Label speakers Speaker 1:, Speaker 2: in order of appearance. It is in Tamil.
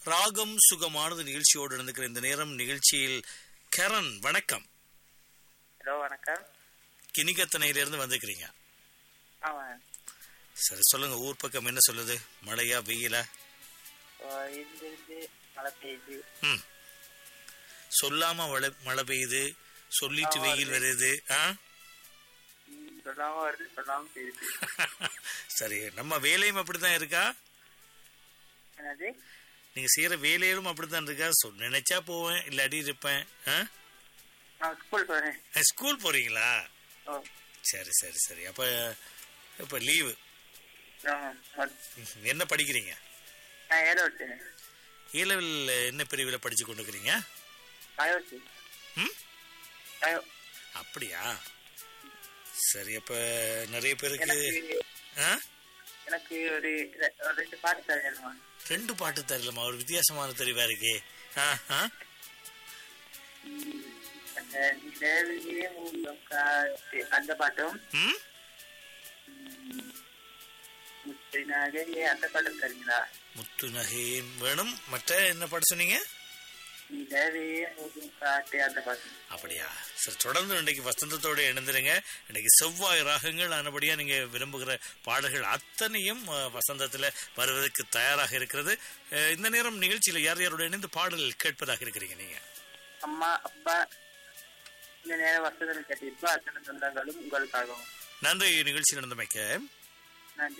Speaker 1: ராகம் சுகமானது நிகழ்ச்சியோடு நடந்துக்கிற இந்த நேரம் நிகழ்ச்சியில் கரண் வணக்கம்
Speaker 2: ஹலோ வணக்கம்
Speaker 1: கிணிகத்தனையில இருந்து வந்துக்கிறீங்க
Speaker 2: ஆமாம்
Speaker 1: சரி சொல்லுங்க ஊர் பக்கம் என்ன சொல்லுது மழையா வெயிலா
Speaker 2: இருந்து மழை பெய்யுது
Speaker 1: ம் சொல்லாம மழை மழை பெய்யுது சொல்லிட்டு
Speaker 2: ஆமா,
Speaker 1: வெயில் வருது ஆ
Speaker 2: ம், சொல்லாம வருது சொல்லாம பெய்யுது
Speaker 1: சரி நம்ம வேலையும் அப்படித்தான் இருக்கா
Speaker 2: என்னது
Speaker 1: நீங்க செய்யற வேலையிலும் அப்படித்தான் இருக்கா சொ- நினைச்சா போவேன் இல்லாட்டி இருப்பேன் ஆ?
Speaker 2: நான் ஸ்கூல் போறேன்
Speaker 1: அஹ், ஸ்கூல் போறீங்களா
Speaker 2: ஓ
Speaker 1: சரி சரி சரி அப்ப இப்ப லீவு
Speaker 2: ஆமா.
Speaker 1: என்ன படிக்கிறீங்க
Speaker 2: நான் ஏதோ விட்டேன்
Speaker 1: ஏலவில் என்ன பிரிவில் படிச்சு கொண்டுக்கிறீங்க
Speaker 2: பயோசி
Speaker 1: ம்
Speaker 2: பயோ
Speaker 1: அப்படியா சரி அப்ப நிறைய பேருக்கு
Speaker 2: எனக்கு
Speaker 1: ஆ?
Speaker 2: எனக்கு ஒரு ரெ- ஒரு ரெண்டு பாட்டு தரணுமா
Speaker 1: ரெண்டு பாட்டு தரலாமா ஒரு வித்தியாசமான தெரிவா இருக்கே ஆ, ஆ?
Speaker 2: அந்த நிலவிலே மூலம் காத்து அந்த பாட்டும்
Speaker 1: ம்
Speaker 2: முத்து நகையே அந்த பாட்டும் தரீங்களா
Speaker 1: முத்து நகையின் வேணும் மற்ற என்ன பாட்டு சொன்னீங்க
Speaker 2: நிலவே மூலம் காத்து அந்த பாட்டும்
Speaker 1: அப்படியா சரி தொடர்ந்து இன்றைக்கு வசந்தத்தோட இணைந்துருங்க இன்னைக்கு செவ்வாய் ராகங்கள் ஆனபடியா நீங்க விரும்புகிற பாடல்கள் அத்தனையும் அஹ், வசந்தத்துல வருவதற்கு தயாராக இருக்கிறது அஹ், இந்த நேரம் நிகழ்ச்சியில யார் யாரோட இணைந்து பாடல் கேட்பதாக இருக்கிறீங்க நீங்க
Speaker 2: அம்மா அப்பா இந்த நேரம் வசதிகள் கட்டியிருப்போம் அத்தனை சொந்தங்களும் உங்களுக்காகவும்
Speaker 1: நன்றி நிகழ்ச்சி நடந்தமைக்க